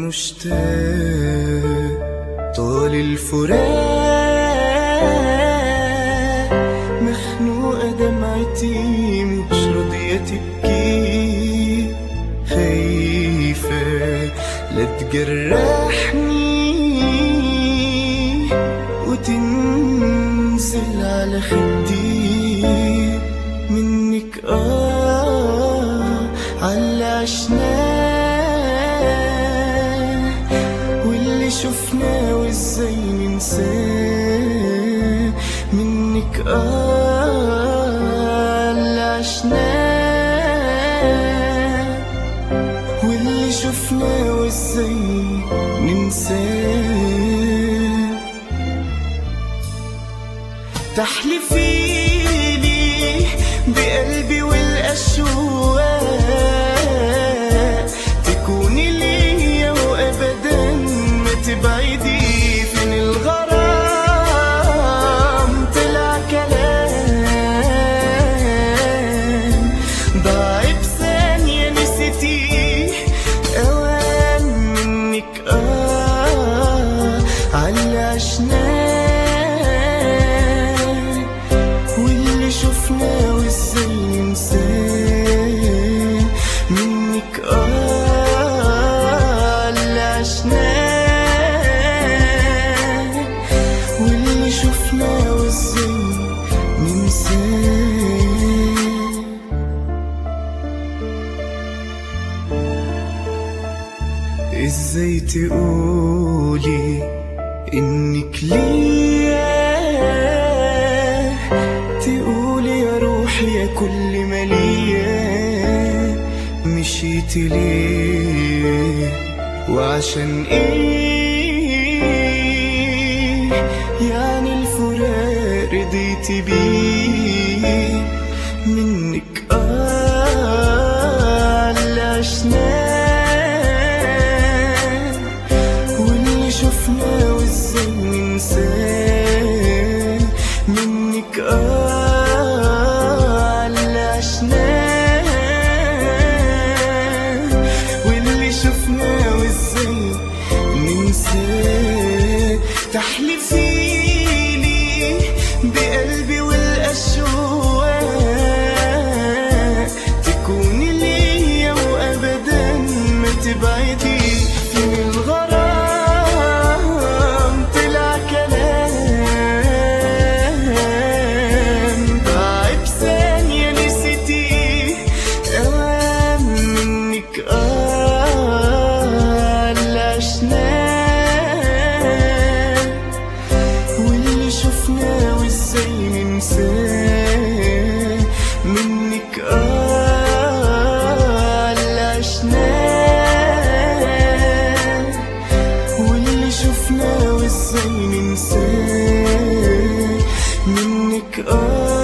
مشتاق طال الفراق مخنوقة دمعتي مش راضية تبكي خايفة لا تجرحني وتنزل على خدي منك اه عاللي عشناه واللي شفناه وازاي ننساه منك اه اللي عشناه واللي شفناه وازاي ننساه تحلفي لي بقلبي والأشواق تكوني ليا وأبدا ما تبعدي فين الغرام طلع كلام ضاع بثانية نسيتي أوان منك آه عاللي عشناه واللي شفناه وازاي ننساه منك اه اللي عشناه واللي شفناه وازاي ننساه ازاي تقولي انك ليا تقولي يا روحي يا كل ما ليا مشيت ليه وعشان ايه يعني الفراق رضيت بيه منك اه اللي عشناه واللي شفناه وازاي ننساه منك اه اللي عشناه واللي شفناه وازاي ننساه تحلفي لي بقلبي والأشواق تكوني ليا وأبدا ما تبعدي فين الغرام طلع كلام ضاع بثانية نسيتي أوام منك آه اللي عشناه واللي شفناه وازاي ننساه منك اه اللي عشناه واللي شفناه وازاي ننساه منك اه